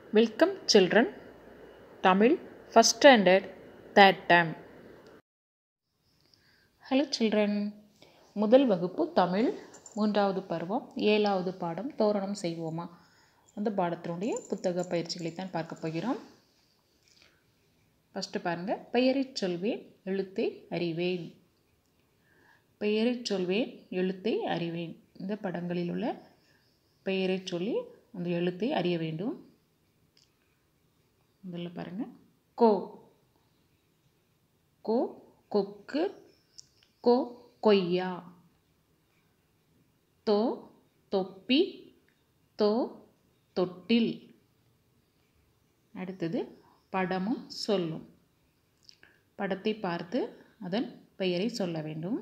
welcome children Tamil first standard third term hello children முதல் வகுப்பு தமிழ் மூன்றாவது பருவம் ஏழாவது பாடம் தோரணம் செய்வோமா அந்த பாடத்தினுடைய புத்தக பயிற்சிகளை தான் பார்க்க போகிறோம் ஃபஸ்ட்டு பாருங்கள் பெயரைச் சொல்வேன் எழுத்தை அறிவேன் பெயரைச் சொல்வேன் எழுத்தை அறிவேன் இந்த படங்களில் உள்ள பெயரைச் சொல்லி அந்த எழுத்தை அறிய வேண்டும் முதல்ல பாருங்கள் கோ கோ கொக்கு கோ கொய்யா தோ தொப்பி தோ தொட்டில் அடுத்தது படமும் சொல்லும் படத்தை பார்த்து அதன் பெயரை சொல்ல வேண்டும்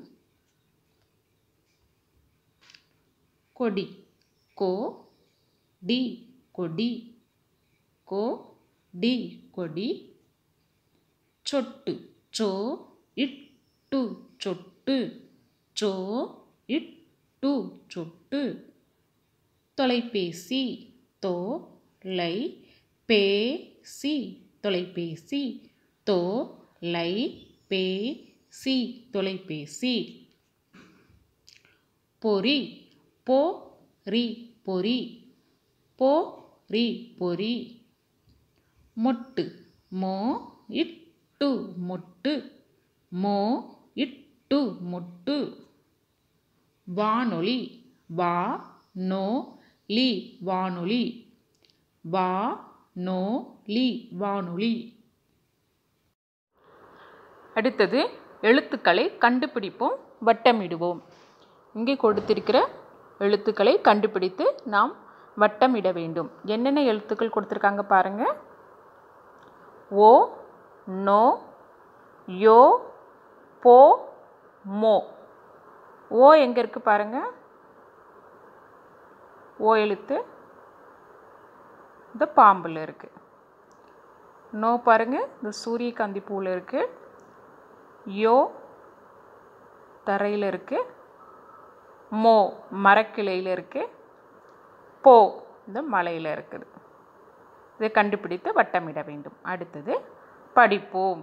கொடி கோ டி கொடி கோ டி கொடி சொட்டு சோ இட்டு சொட்டு சோ இட்டு சொட்டு தொலைபேசி தோ லை பே சி தொலைபேசி தோ லை பே சி தொலைபேசி பொறி போ ரி பொறி போ ரி பொறி மொட்டு மோ இட்டு மொட்டு மோ இட்டு மொட்டு வானொலி வா நோ லி வானொலி வா நோ லி வானொலி அடுத்தது எழுத்துக்களை கண்டுபிடிப்போம் வட்டமிடுவோம் இங்கே கொடுத்திருக்கிற எழுத்துக்களை கண்டுபிடித்து நாம் வட்டமிட வேண்டும் என்னென்ன எழுத்துக்கள் கொடுத்துருக்காங்க பாருங்கள் ஓ நோ யோ போ மோ ஓ எங்கே இருக்குது பாருங்கள் ஓ எழுத்து இந்த பாம்பில் இருக்குது நோ பாருங்கள் இந்த சூரியகாந்தி பூவில் இருக்குது யோ தரையில் இருக்குது மோ மரக்கிளையில் இருக்குது போ இந்த மலையில் இருக்குது இதை கண்டுபிடித்து வட்டமிட வேண்டும் அடுத்தது படிப்போம்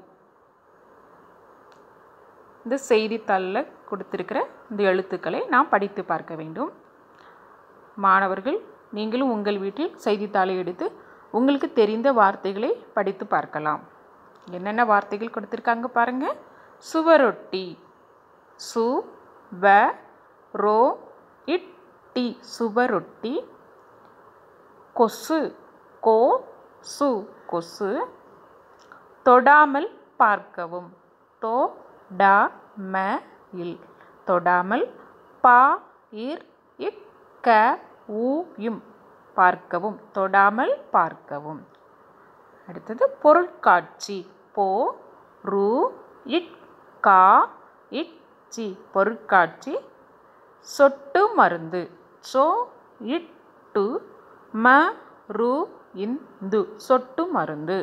இந்த செய்தித்தாளில் கொடுத்திருக்கிற இந்த எழுத்துக்களை நாம் படித்து பார்க்க வேண்டும் மாணவர்கள் நீங்களும் உங்கள் வீட்டில் செய்தித்தாளை எடுத்து உங்களுக்கு தெரிந்த வார்த்தைகளை படித்து பார்க்கலாம் என்னென்ன வார்த்தைகள் கொடுத்துருக்காங்க பாருங்கள் சுவரொட்டி சு வ ரோ இட் டி சுவரொட்டி கொசு கோ சு கொசு தொடாமல் பார்க்கவும் தோ டா ம இல் தொடாமல் பா இர் இக் க ஊ இம் பார்க்கவும் தொடாமல் பார்க்கவும் அடுத்தது பொருட்காட்சி போ ரு இட் கா இட் சி பொருட்காட்சி சொட்டு மருந்து சோ இட்டு ம ரு இந்து சொட்டு மருந்து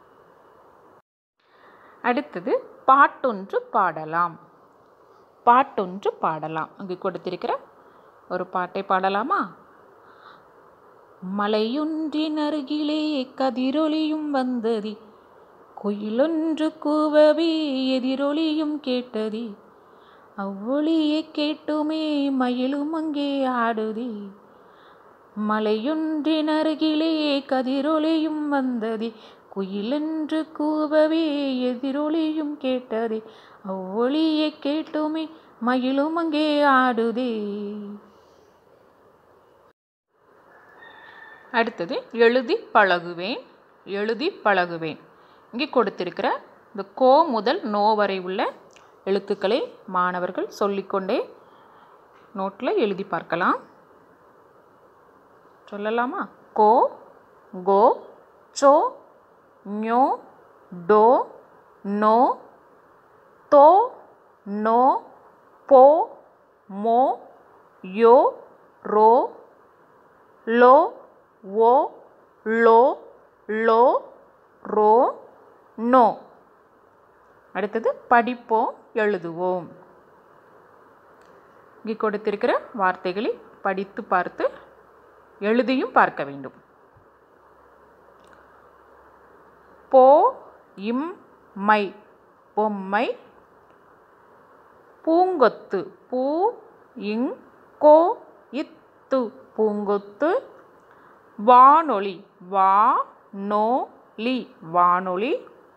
அடுத்தது பாட்டொன்று பாடலாம் பாட்டொன்று பாடலாம் அங்கு கொடுத்திருக்கிற ஒரு பாட்டை பாடலாமா மலையொன்றின் அருகிலே கதிரொலியும் வந்ததி குயிலொன்று கூவவே எதிரொலியும் கேட்டதி அவ்வொளியை கேட்டுமே மயிலும் அங்கே ஆடுதி மலையொன்றின் அருகிலே கதிரொலியும் வந்ததி குயிலென்று கூவவே எதிரொலியும் கேட்டதே அவ்வொளியை கேட்டுமே மயிலும் அங்கே ஆடுதே அடுத்தது எழுதி பழகுவேன் எழுதி பழகுவேன் இங்கே கொடுத்திருக்கிற இந்த கோ முதல் நோ வரை உள்ள எழுத்துக்களை மாணவர்கள் சொல்லிக்கொண்டே நோட்டில் எழுதி பார்க்கலாம் சொல்லலாமா கோ கோ சோ ஞோ டோ நோ தோ நோ போ மோ யோ ரோ லோ ஓ லோ லோ ரோ நோ அடுத்தது படிப்போம் எழுதுவோம் இங்கே கொடுத்திருக்கிற வார்த்தைகளை படித்து பார்த்து எழுதியும் பார்க்க வேண்டும் போ இம் மை பொம்மை பூங்கொத்து பூ இங் கோ இத்து பூங்கொத்து வானொலி வா நோ லி வானொலி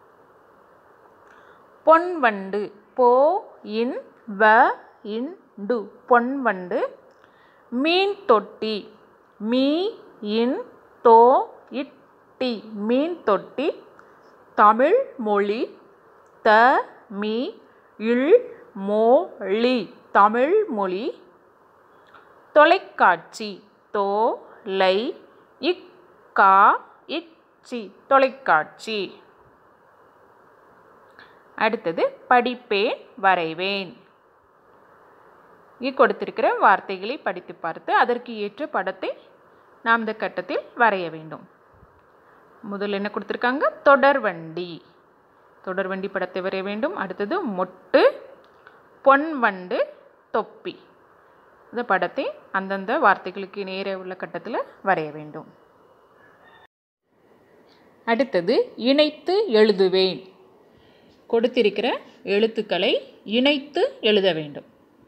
பொன்வண்டு போ இன் வ இன் டு பொன்வண்டு மீன் தொட்டி மீ இன் தோ இட்டி மீன் தொட்டி தமிழ் மொழி த மீ இல் மொழி தமிழ் மொழி தொலைக்காட்சி தோ லை இக் கா இச்சி தொலைக்காட்சி அடுத்தது படிப்பேன் வரைவேன் இங்கே கொடுத்திருக்கிற வார்த்தைகளை படித்து பார்த்து அதற்கு ஏற்ற படத்தை நாம் இந்த கட்டத்தில் வரைய வேண்டும் முதல்ல என்ன கொடுத்துருக்காங்க தொடர்வண்டி தொடர்வண்டி படத்தை வரைய வேண்டும் அடுத்தது மொட்டு பொன்வண்டு தொப்பி இந்த படத்தை அந்தந்த வார்த்தைகளுக்கு நேர உள்ள கட்டத்தில் வரைய வேண்டும் அடுத்தது இணைத்து எழுதுவேன் கொடுத்திருக்கிற எழுத்துக்களை இணைத்து எழுத வேண்டும்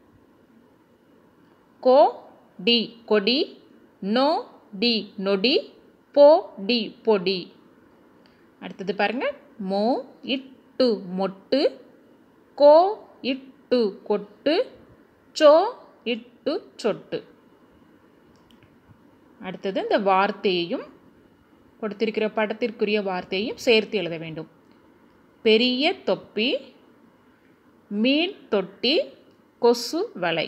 கோ டி கொடி நோ டி நொடி போ டி பொடி அடுத்தது பாருங்க மோ இட்டு மொட்டு கோ இட்டு கொட்டு சோ இட்டு சொட்டு அடுத்தது இந்த வார்த்தையையும் கொடுத்திருக்கிற படத்திற்குரிய வார்த்தையையும் சேர்த்து எழுத வேண்டும் பெரிய தொப்பி மீன் தொட்டி கொசு வலை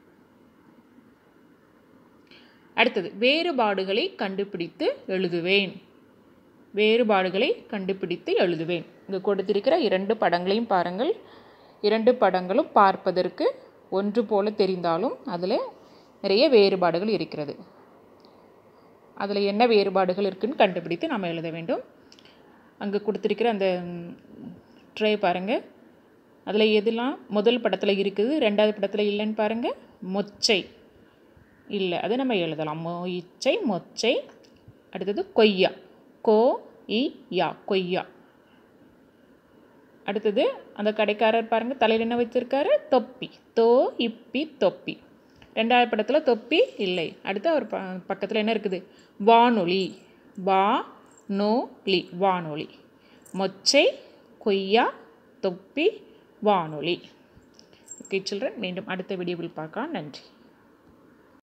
அடுத்தது வேறுபாடுகளை கண்டுபிடித்து எழுதுவேன் வேறுபாடுகளை கண்டுபிடித்து எழுதுவேன் இங்கு கொடுத்திருக்கிற இரண்டு படங்களையும் பாருங்கள் இரண்டு படங்களும் பார்ப்பதற்கு ஒன்று போல தெரிந்தாலும் அதில் நிறைய வேறுபாடுகள் இருக்கிறது அதில் என்ன வேறுபாடுகள் இருக்குன்னு கண்டுபிடித்து நம்ம எழுத வேண்டும் அங்கே கொடுத்துருக்கிற அந்த ட்ரே பாருங்கள் அதில் எதெல்லாம் முதல் படத்தில் இருக்குது ரெண்டாவது படத்தில் இல்லைன்னு பாருங்கள் மொச்சை இல்லை அதை நம்ம எழுதலாம் மொய்ச்சை மொச்சை அடுத்தது கொய்யா கோ இ யா கொய்யா அடுத்தது அந்த கடைக்காரர் பாருங்கள் தலையில் என்ன வைத்திருக்காரு தொப்பி தோ இப்பி தொப்பி ரெண்டாவது படத்தில் தொப்பி இல்லை அடுத்து அவர் ப பக்கத்தில் என்ன இருக்குது வானொலி வா நோ லி வானொலி மொச்சை கொய்யா தொப்பி வானொலி ஓகே சில்ட்ரன் மீண்டும் அடுத்த வீடியோவில் பார்க்கலாம் நன்றி